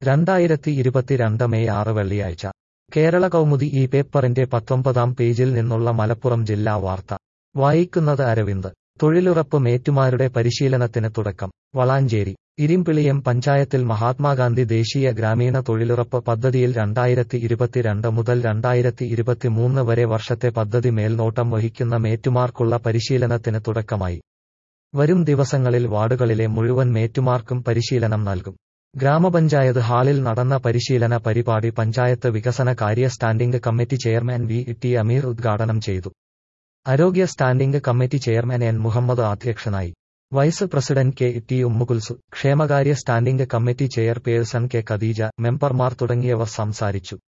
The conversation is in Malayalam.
രണ്ടായിരത്തി ഇരുപത്തിരണ്ട് മെയ് ആറ് വെള്ളിയാഴ്ച കേരള കൗമുദി ഈ പേപ്പറിന്റെ പത്തൊമ്പതാം പേജിൽ നിന്നുള്ള മലപ്പുറം ജില്ലാ വാർത്ത വായിക്കുന്നത് അരവിന്ദ് തൊഴിലുറപ്പ് മേറ്റുമാരുടെ പരിശീലനത്തിന് തുടക്കം വളാഞ്ചേരി ഇരിമ്പിളിയം പഞ്ചായത്തിൽ മഹാത്മാഗാന്ധി ദേശീയ ഗ്രാമീണ തൊഴിലുറപ്പ് പദ്ധതിയിൽ രണ്ടായിരത്തി ഇരുപത്തിരണ്ട് മുതൽ രണ്ടായിരത്തി ഇരുപത്തിമൂന്ന് വരെ വർഷത്തെ പദ്ധതി മേൽനോട്ടം വഹിക്കുന്ന മേറ്റുമാർക്കുള്ള പരിശീലനത്തിന് തുടക്കമായി വരും ദിവസങ്ങളിൽ വാർഡുകളിലെ മുഴുവൻ മേറ്റുമാർക്കും പരിശീലനം നൽകും ഗ്രാമപഞ്ചായത്ത് ഹാളിൽ നടന്ന പരിശീലന പരിപാടി പഞ്ചായത്ത് വികസന കാര്യ standing committee chairman V T Ameer ഉദ്ഘാടനം ചെയ്തു ആരോഗ്യ standing committee chairman N Muhammad അധ്യക്ഷനായി vice president K T Ummukulsu ക്ഷേമകാര്യ standing committee chairperson K Khadeeja മെമ്പർമാർ തുടങ്ങിയവർ സംസാരിച്ചു